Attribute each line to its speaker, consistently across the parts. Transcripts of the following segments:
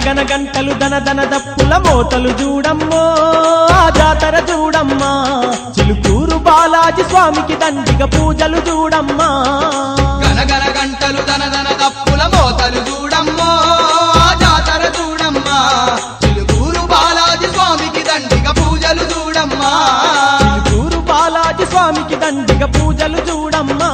Speaker 1: గనగన గంటలు దన దన దప్పుల మోతలు చూడమ్మో ఆ జాతర చూడమ్మా చిలుకూరు బాలాజీ స్వామికి దండిగ పూజలు చూడమ్మా
Speaker 2: గనగన గంటలు దన దన దప్పుల మోతలు చూడమ్మో ఆ జాతర చూడమ్మా చిలుకూరు బాలాజీ స్వామికి దండిగ పూజలు చూడమ్మా
Speaker 1: చిలుకూరు బాలాజీ స్వామికి దండిగ పూజలు చూడమ్మా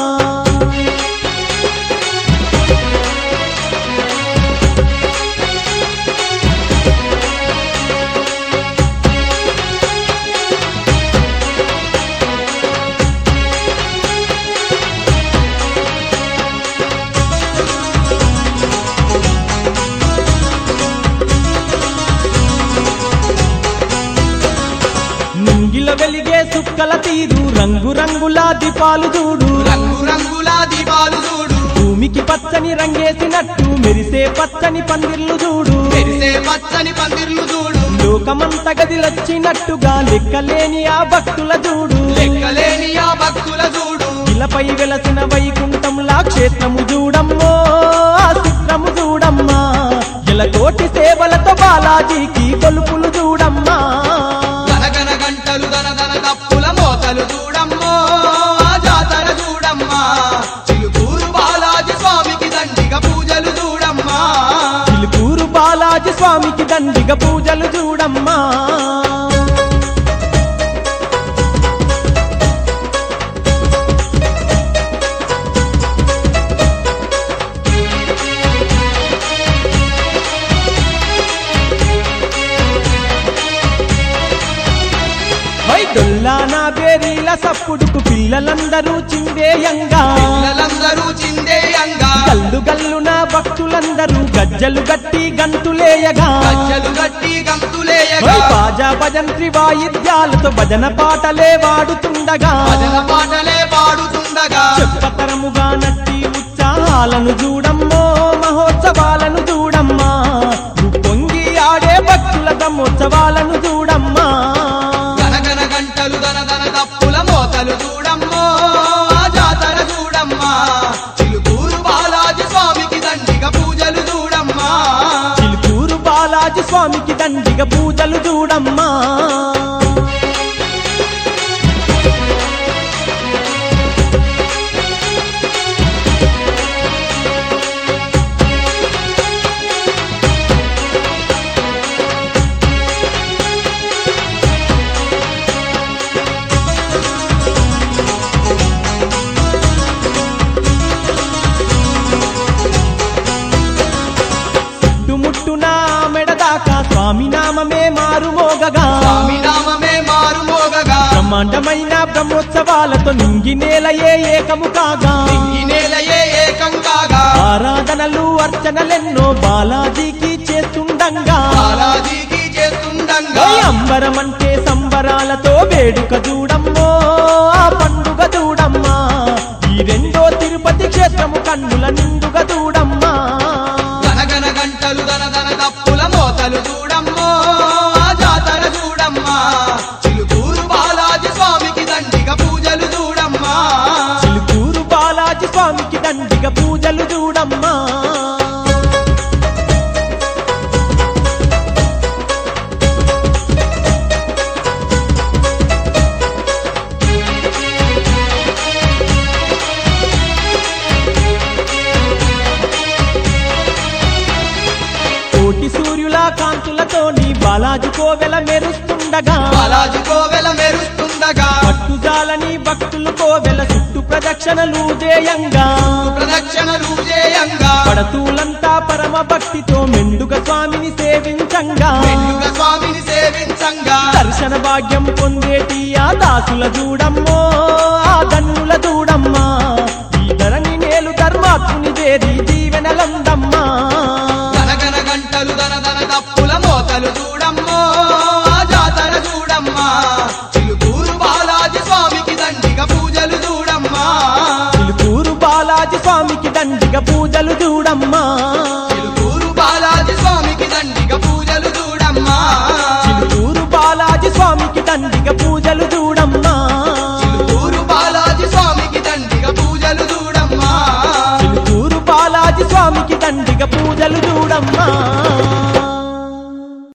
Speaker 1: నింగిల వెలిగే సుక్కల తీరు రంగు రంగుల దీపాలు చూడు
Speaker 2: రంగు రంగుల దీపాలు చూడు
Speaker 1: భూమికి పచ్చని రంగేసినట్టు మెరిసే పచ్చని పందిర్లు చూడు
Speaker 2: మెరిసే పచ్చని పందిర్లు చూడు
Speaker 1: లోకమంత గదిలొచ్చినట్టుగా లెక్కలేని ఆ భక్తుల చూడు
Speaker 2: లెక్కలేని ఆ భక్తుల చూడు
Speaker 1: ఇలపై వెలసిన వైకుంఠంలా క్షేత్రము చూడమ్మో ఆ చిత్రము చూడమ్మా కోటి సేవలతో బాలాజీకి కొలుపులు చూడమ్మా
Speaker 2: గనగన గంటలు దన దన దప్పుల మోతలు చూడమ్మో ఆ జాతర చూడమ్మా చిలుకూరు బాలాజీ స్వామికి దండిగ పూజలు చూడమ్మా
Speaker 1: చిలుకూరు బాలాజీ స్వామికి దండిగ పూజలు చూడమ్మా వై డొల్లానా బేరీల సప్పుడుకు పిల్లలందరూ చిందేయంగా
Speaker 2: పిల్లలందరూ చిందేయంగా
Speaker 1: గల్లు గల్లున భక్తులందరూ గజ్జలు గట్టి గంతులేయగా
Speaker 2: గజ్జలు గట్టి గంతులేయగా
Speaker 1: వై బాజా భజంత్రి వాయిద్యాలతో భజన పాటలే వాడుతుండగా
Speaker 2: భజన పాటలే పాడుతుండగా
Speaker 1: చెప్పతరముగా నట్టి ఉత్సాహాలను చూడమ్మో మహోత్సవాలను చూడమ్మా పొంగి ఆడే భక్తుల బ్రహ్మోత్సవాలను చూడమ్మా
Speaker 2: గనగన గంటలు దన దన దప్పుల మోతలు చూడమ్మో ఆ జాతర చూడమ్మా చిలుకూరు బాలాజీ స్వామికి దండిగ పూజలు చూడమ్మా
Speaker 1: చిలుకూరు బాలాజీ స్వామికి దండిగ పూజలు చూడమ్మా చుట్టుముట్టున మెడదాకా స్వామి నామమే మారుమోగగా
Speaker 2: స్వామి నామమే మారు మోగగా
Speaker 1: బ్రహ్మాండమైన బ్రహ్మోత్సవాలతో నింగి నేలయే ఏకము కాగా
Speaker 2: ఈ నేలయే ఏకం కాగా
Speaker 1: ఆరాధనలు అర్చనలెన్నో బాలాజీకి చేస్తుండంగా
Speaker 2: బాలాజీకి చేస్తుండంగా
Speaker 1: ఓయ్ అంబరమంటే సంబరాలతో వేడుక చూడమ్మో ఆ పండుగ చూడమ్మా ఈ రెండో తిరుపతి క్షేత్రము కన్నుల నిండుగా చూడమ్మా
Speaker 2: గనగన గంటలు దన దన దప్పుల మోతలు చూడమ్మో ఆ జాతర చూడమ్మా చిలుకూరు బాలాజీ స్వామికి దండిగ పూజలు చూడమ్మా
Speaker 1: చిలుకూరు బాలాజీ స్వామికి దండిగ పూజలు చూడమ్మా కోటి సూర్యుల కాంతులతోని బాలాజీ కోవెల మెరుస్తుండగా
Speaker 2: బాలాజీ కోవెల మెరుస్తుండగా
Speaker 1: పట్టుజాలని భక్తులు కోవెల చుట్టూ ప్రదక్షిణలు జేయంగా
Speaker 2: ప్రదక్షిణలు చేయంగా
Speaker 1: పడతూలంతా పరమ భక్తితో మెండుగ స్వామిని సేవించంగా
Speaker 2: మెండుగ స్వామిని సేవించంగా
Speaker 1: దర్శన భాగ్యం పొందేటి ఆ దాసుల చూడమ్మో ఆ ధన్యుల చూడమ్మా ఈ ధరణి నేలు ధర్మాత్ముని చేరి జీవెనలందమ్మా
Speaker 2: గనగన గంటలు దన దన దప్పుల మోతలు చూడమ్మో ఆ జాతర చూడమ్మా చిలుకూరు బాలాజీ స్వామికి దండిగ పూజలు చూడమ్మా
Speaker 1: చిలుకూరు బాలాజీ స్వామికి దండిగ పూజలు చూడమ్మా
Speaker 2: చిలుకూరు బాలాజీ స్వామికి దండిగ పూజలు చూడమ్మా
Speaker 1: చిలుకూరు బాలాజీ స్వామికి దండిగ పూజలు చూడమ్మా
Speaker 2: చిలుకూరు బాలాజీ స్వామికి దండిగ పూజలు చూడమ్మా
Speaker 1: చిలుకూరు బాలాజీ స్వామికి దండిగ పూజలు చూడమ్మా